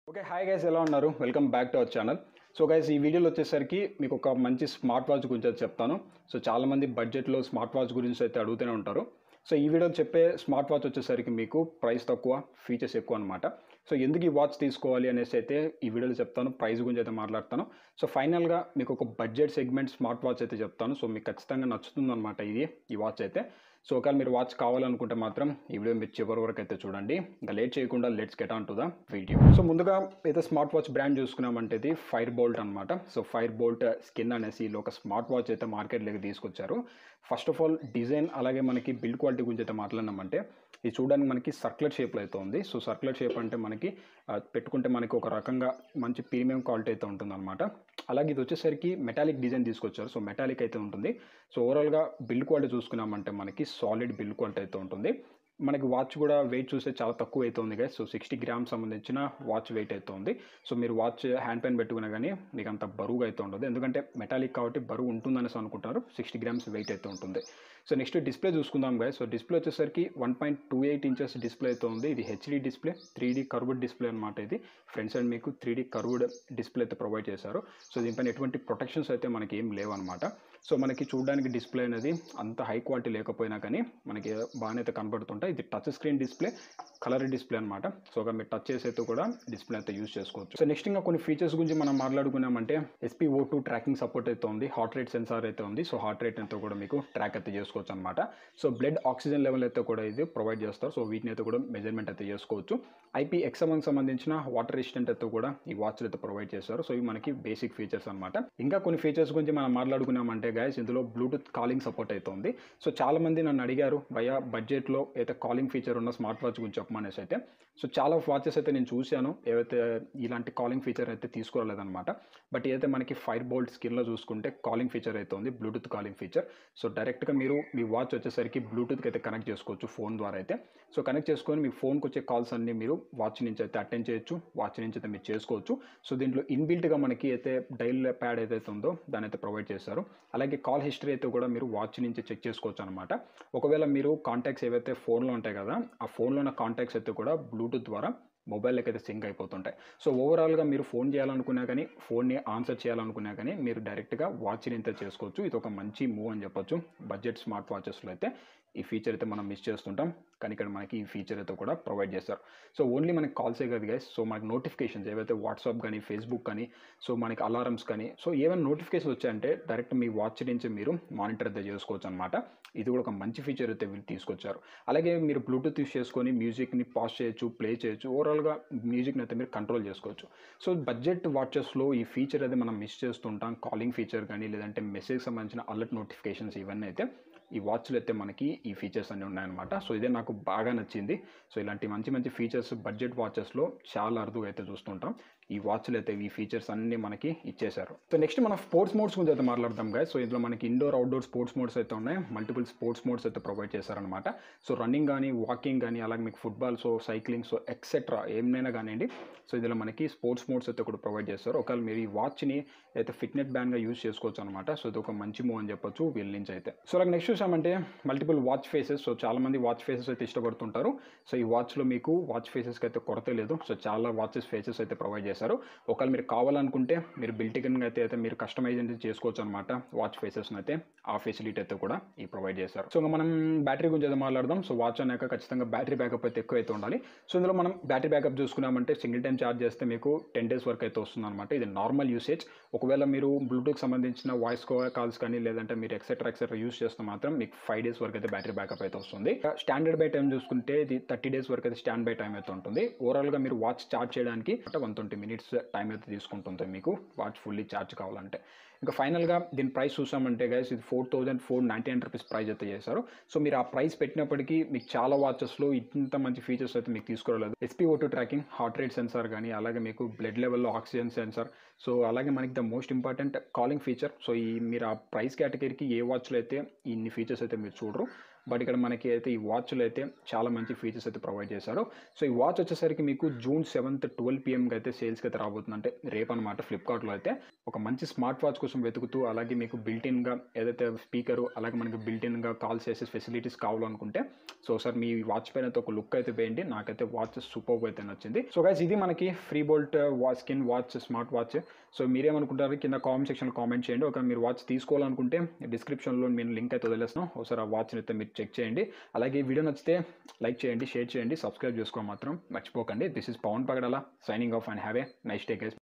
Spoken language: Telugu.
ఓకే హాయ్ గైస్ ఎలా ఉన్నారు welcome back to our channel so guys ఈ వీడియోలో వచ్చేసరికి మీకు ఒక మంచి స్మార్ట్ వాచ్ గురించి అయితే చెప్తాను సో చాలామంది బడ్జెట్లో స్మార్ట్ వాచ్ గురించి అయితే అడుగుతూనే ఉంటారు సో ఈ వీడియోలో చెప్పే స్మార్ట్ వాచ్ వచ్చేసరికి మీకు ప్రైస్ తక్కువ ఫీచర్స్ ఎక్కువ అనమాట సో ఎందుకు ఈ వాచ్ తీసుకోవాలి అనేసి అయితే ఈ వీడియోలో చెప్తాను ప్రైస్ గురించి అయితే మాట్లాడతాను సో ఫైనల్గా మీకు ఒక బడ్జెట్ సెగ్మెంట్ స్మార్ట్ వాచ్ అయితే చెప్తాను సో మీకు ఖచ్చితంగా నచ్చుతుంది అనమాట ఇది ఈ వాచ్ అయితే సో ఒకవేళ మీరు వాచ్ కావాలనుకుంటే మాత్రం ఈ వీడియో మీరు చివరి వరకు అయితే చూడండి ఇంకా లేట్ చేయకుండా let's get on to the video so ముందుగా అయితే స్మార్ట్ వాచ్ బ్రాండ్ చూసుకున్నామంటే ఇది ఫైర్ బోల్ట్ అనమాట సో ఫైర్ బోల్ట్ స్కిన్ అనేసి వీళ్ళు ఒక స్మార్ట్ వాచ్ అయితే మార్కెట్లోకి తీసుకొచ్చారు ఫస్ట్ ఆఫ్ ఆల్ డిజైన్ అలాగే మనకి బిల్డ్ క్వాలిటీ గురించి అయితే మాట్లాడినామంటే ఇది చూడడానికి మనకి సర్క్యులర్ షేప్లో అయితే ఉంది సో సర్క్యులర్ షేప్ అంటే మనకి ఆ, పెట్టుకుంటే మనకి ఒక రకంగా మంచి ప్రీమియం క్వాలిటీ అయితే ఉంటుందన్నమాట అలాగే ఇది వచ్చేసరికి మెటాలిక్ డిజైన్ తీసుకొచ్చారు సో మెటాలిక్ అయితే ఉంటుంది సో ఓవరాల్గా బిల్డ్ క్వాలిటీ చూసుకున్నామంటే మనకి సాలిడ్ బిల్డ్ క్వాలిటీ అయితే ఉంటుంది మనకి వాచ్ కూడా వెయిట్ చూస్తే చాలా తక్కువ అయితే ఉంది గైస్ సో సిక్స్టీ గ్రామ్స్ సంబంధించిన వాచ్ వెయిట్ అయితే ఉంది సో మీరు వాచ్ హ్యాండ్ పైన పెట్టుకున్నా కానీ మీకు అంత బరువుగా అయితే ఉండదు ఎందుకంటే మెటాలిక్ కాబట్టి బరువు ఉంటుందనేసి అనుకుంటారు సిక్స్టీ గ్రామ్స్ వెయిట్ అయితే ఉంటుంది సో నెక్స్ట్ డిస్ప్లే చూసుకుందాం గైస్ సో డిస్ప్లే వచ్చేసరికి one point two eight inches display అయితే ఉంది ఇది HD display three D curved display అనమాట ఇది ఫ్రంట్ సైడ్ మీకు త్రీ డీ కర్వ్డ్ డిస్ప్లే అయితే ప్రొవైడ్ చేశారు సో దీనిపైన ఎటువంటి ప్రొటెక్షన్స్ అయితే మనకి ఏం లేవన్నమాట సో మనకి చూడడానికి డిస్ప్లే అనేది అంత హై క్వాలిటీ లేకపోయినా కానీ మనకి బాగానే అయితే కనబడుతుంటాయి ఇది touch screen display colour display అనమాట సో ఒక మీరు టచ్ చేసి అయితే కూడా డిస్ప్లే అయితే యూస్ చేసుకోవచ్చు సో నెక్స్ట్ ఇంకా కొన్ని ఫీచర్స్ గురించి మనం మాట్లాడుకున్నామంటే SP O two tracking support అయితే ఉంది హార్ట్ రేట్ సెన్సార్ అయితే ఉంది సో హార్ట్ రేట్ అయితే కూడా మీకు ట్రాక్ అయితే చేసుకోవచ్చు అనమాట సో బ్లడ్ ఆక్సిజన్ లెవెల్ అయితే కూడా ఇది ప్రొవైడ్ చేస్తారు సో వీటిని అయితే కూడా మెజర్మెంట్ అయితే చేసుకోవచ్చు ఐపీ ఎక్స్ఎంకి సంబంధించిన వాటర్ రెసిస్టెంట్ అయితే కూడా ఈ వాచ్ అయితే ప్రొవైడ్ చేస్తారు సో ఇవి మనకి బేసిక్ ఫీచర్స్ అనమాట ఇంకా కొన్ని ఫీచర్స్ గురించి మనం మాట్లాడుకున్నామంటే గైస్ ఇందులో బ్లూటూత్ కాలింగ్ సపోర్ట్ అయితే ఉంది సో చాలా మంది నన్ను అడిగారు భయ బడ్జెట్లో అయితే కాలింగ్ ఫీచర్ ఉన్న స్మార్ట్ వాచ్ గురించి చెప్పమనేసి అయితే సో చాలా వాచెస్ అయితే నేను చూశాను ఏవైతే ఇలాంటి కాలింగ్ ఫీచర్ అయితే తీసుకోలేదన్నమాట బట్ ఏదైతే మనకి ఫైర్ బోల్ట్ స్కిన్లో చూసుకుంటే కాలింగ్ ఫీచర్ అయితే ఉంది బ్లూటూత్ కాలింగ్ ఫీచర్ సో డైరెక్ట్గా మీరు మీ వాచ్ వచ్చేసరికి బ్లూటూత్కి అయితే కనెక్ట్ చేసుకోవచ్చు ఫోన్ ద్వారా అయితే సో కనెక్ట్ చేసుకొని మీ ఫోన్కి వచ్చే కాల్స్ అన్ని మీరు వాచ్ నుంచి అయితే అటెండ్ చేయొచ్చు వాచ్ నుంచి అయితే మీరు చేసుకోవచ్చు సో దీంట్లో ఇన్బిల్ట్గా మనకి అయితే డైల్ ప్యాడ్ ఏదైతే ఉందో దాని అయితే ప్రొవైడ్ చేస్తారు అలాగే కాల్ హిస్టరీ అయితే కూడా మీరు వాచ్ నుంచి చెక్ చేసుకోవచ్చు అనమాట ఒకవేళ మీరు కాంటాక్ట్స్ ఏవైతే ఫోన్లో ఉంటాయి కదా ఆ ఫోన్లో ఉన్న కాంటాక్ట్స్ అయితే కూడా బ్లూటూత్ ద్వారా మొబైల్కి అయితే సింక్ అయిపోతుంటాయి సో ఓవరాల్గా మీరు ఫోన్ చేయాలనుకున్నా కానీ ఫోన్ని ఆన్సర్ చేయాలనుకున్నా కానీ మీరు డైరెక్ట్గా వాచ్ని అయితే చేసుకోవచ్చు ఇది ఒక మంచి మూవ్ అని చెప్పొచ్చు బడ్జెట్ స్మార్ట్ వాచెస్లో అయితే ఈ ఫీచర్ అయితే మనం మిస్ చేస్తుంటాం కానీ ఇక్కడ మనకి ఈ ఫీచర్ అయితే కూడా ప్రొవైడ్ చేస్తారు సో ఓన్లీ మనకి కాల్సే కాదు గైస్ సో మనకి నోటిఫికేషన్స్ ఏవైతే వాట్సాప్ కానీ ఫేస్బుక్ కానీ సో మనకి అలారమ్స్ కానీ సో ఏమైనా నోటిఫికేషన్ వచ్చాయంటే డైరెక్ట్ మీ వాచ్ నుంచి మీరు మానిటర్ అయితే చేసుకోవచ్చు అనమాట ఇది కూడా ఒక మంచి ఫీచర్ అయితే వీళ్ళు తీసుకొచ్చారు అలాగే మీరు బ్లూటూత్ యూస్ చేసుకొని మ్యూజిక్ని పాస్ చేయొచ్చు ప్లే చేయొచ్చు ఓవరాల్గా మ్యూజిక్ని అయితే మీరు కంట్రోల్ చేసుకోవచ్చు సో బడ్జెట్ వాచెస్లో ఈ ఫీచర్ అయితే మనం మిస్ చేస్తుంటాం కాలింగ్ ఫీచర్ కానీ లేదంటే మెసేజ్ సంబంధించిన అలర్ట్ నోటిఫికేషన్స్ ఇవన్నీ అయితే ఈ వాచ్లో అయితే మనకి ఈ ఫీచర్స్ అన్నీ ఉన్నాయన్నమాట సో ఇదే నాకు బాగా నచ్చింది సో ఇలాంటి మంచి మంచి ఫీచర్స్ బడ్జెట్ వాచెస్లో చాలా అరుదుగా అయితే చూస్తుంటాం ఈ వాచ్లు అయితే ఈ ఫీచర్స్ అన్నీ మనకి ఇచ్చేశారు సో నెక్స్ట్ మనం స్పోర్ట్స్ మోడ్స్ గురించి అయితే మాట్లాడదాం గాయ సో ఇందులో మనకి ఇండోర్ అవుట్డోర్ స్పోర్ట్స్ మోడ్స్ అయితే ఉన్నాయి మల్టిపుల్ స్పోర్ట్స్ మోడ్స్ అయితే ప్రొవైడ్ చేశారనమాట సో రన్నింగ్ కానీ వాకింగ్ కానీ అలాగే మీకు football so cycling so etcetera ఏమైనా కానివ్వండి సో ఇందులో మనకి స్పోర్ట్స్ మోడ్స్ అయితే కూడా ప్రొవైడ్ చేస్తారు ఒకవేళ మీరు ఈ వాచ్ని అయితే ఫిట్నెస్ బ్యాండ్గా యూస్ చేసుకోవచ్చు అనమాట సో ఇది ఒక మంచి మూవ్ అని చెప్పొచ్చు వీళ్ళ నుంచి అయితే సో అలాగే నెక్స్ట్ చూసామంటే మల్టిపుల్ వాచ్ ఫేసెస్ సో చాలా మంది వాచ్ ఫేసెస్ అయితే ఇష్టపడుతుంటారు సో ఈ వాచ్లో మీకు వాచ్ ఫేసెస్కి అయితే కొరత లేదు సో చాలా వాచెస్ ఫేసెస్ అయితే ప్రొవైడ్ చేశారు ఒకవేళ మీరు కావాలనుకుంటే మీరు బిల్టికన్గా అయితే అయితే మీరు కస్టమైజ్ అయితే చేసుకోవచ్చు అనమాట వాచ్ ఫేసెస్ని అయితే ఆ ఫెసిలిటీ అయితే కూడా ఈ ప్రొవైడ్ చేశారు సో ఇంకా మనం బ్యాటరీ గురించి అయితే మాట్లాడదాం సో వాచ్ అన్నాక ఖచ్చితంగా బ్యాటరీ బ్యాకప్ అయితే ఎక్కువ అయితే ఉండాలి సో ఇందులో మనం బ్యాటరీ బ్యాకప్ చూసుకున్నామంటే సింగిల్ టైం ఛార్జ్ చేస్తే మీకు టెన్ డేస్ వరకు అయితే వస్తుంది అనమాట ఇది నార్మల్ యూసేజ్ ఒకవేళ మీరు బ్లూటూత్ సంబంధించిన వాయిస్ కాల్స్ కానీ లేదంటే మీరు ఎక్సెట్రా ఎక్సెట్రా యూస్ చేస్తే మాత్రం మీకు ఫైవ్ డేస్ వరకు అయితే బ్యాటరీ బ్యాకప్ అయితే వస్తుంది స్టాండర్డ్ బై టైం చూసుకుంటే ఇది థర్టీ డేస్ వరకు అయితే స్టాండ్ బై టైం అయితే ఉంటుంది ఓవరాల్గా మీరు వాచ్ ఛార్జ్ చేయడానికి వన్ ట్వంటీ మినిట్స్ టైం అయితే తీసుకుంటుంది మీకు వాచ్ ఫుల్లీ ఛార్జ్ కావాలంటే ఇంకా ఫైనల్గా దీని ప్రైస్ చూసామంటే గైస్ ఇది four thousand four ninety nine rupees price అయితే చేశారు సో మీరు ఆ ప్రైస్ పెట్టినప్పటికీ మీకు చాలా వాచెస్లో ఇంత మంచి ఫీచర్స్ అయితే మీకు తీసుకోలేదు ఎస్పీ ఓటో ట్రాకింగ్ హార్ట్ రేట్ సెన్సార్ కానీ అలాగే మీకు బ్లడ్ లెవెల్లో ఆక్సిజన్ సెన్సార్ సో అలాగే మనకి the most important calling feature so ఈ మీరు ఆ ప్రైస్ కేటగిరీకి ఏ వాచ్లో అయితే ఇన్ని ఫీచర్స్ అయితే మీరు చూడరు బట్ ఇక్కడ మనకి అయితే ఈ వాచ్లో అయితే చాలా మంచి ఫీచర్స్ అయితే ప్రొవైడ్ చేశారు సో ఈ వాచ్ వచ్చేసరికి మీకు జూన్ సెవెంత్ ట్వెల్వ్ పిఎంకి అయితే సేల్స్కి అయితే రాబోతుంది అంటే రేపు అనమాట ఫ్లిప్కార్ట్లో అయితే ఒక మంచి స్మార్ట్ వాచ్ కోసం వెతుకుతూ అలాగే మీకు బిల్టిన్గా ఏదైతే స్పీకరు అలాగే మనకి బిల్టిన్గా కాల్ చేసే ఫెసిలిటీస్ కావాలనుకుంటే సో సార్ మీ వాచ్ పైన అయితే ఒక లుక్ అయితే వేయండి నాకైతే వాచ్ సూపర్ అయితే నచ్చింది సో గైస్ ఇది మనకి Fire Boltt watch skin watch smart watch so మీరేమనుకుంటారు కింద కామెంట్ సెక్షన్లో కామెంట్ చేయండి ఒక మీరు వాచ్ తీసుకోవాలనుకుంటే డిస్క్రిప్షన్లో నేను లింక్ అయితే వదిలేస్తాను ఒకసారి ఆ వాచ్ని అయితే మీరు చెక్ చేయండి అలాగే ఈ వీడియో నచ్చితే లైక్ చేయండి షేర్ చేయండి సబ్స్క్రైబ్ చేసుకోవడం మాత్రం మర్చిపోకండి this is Pavan Pagadala signing off and have a nice day guys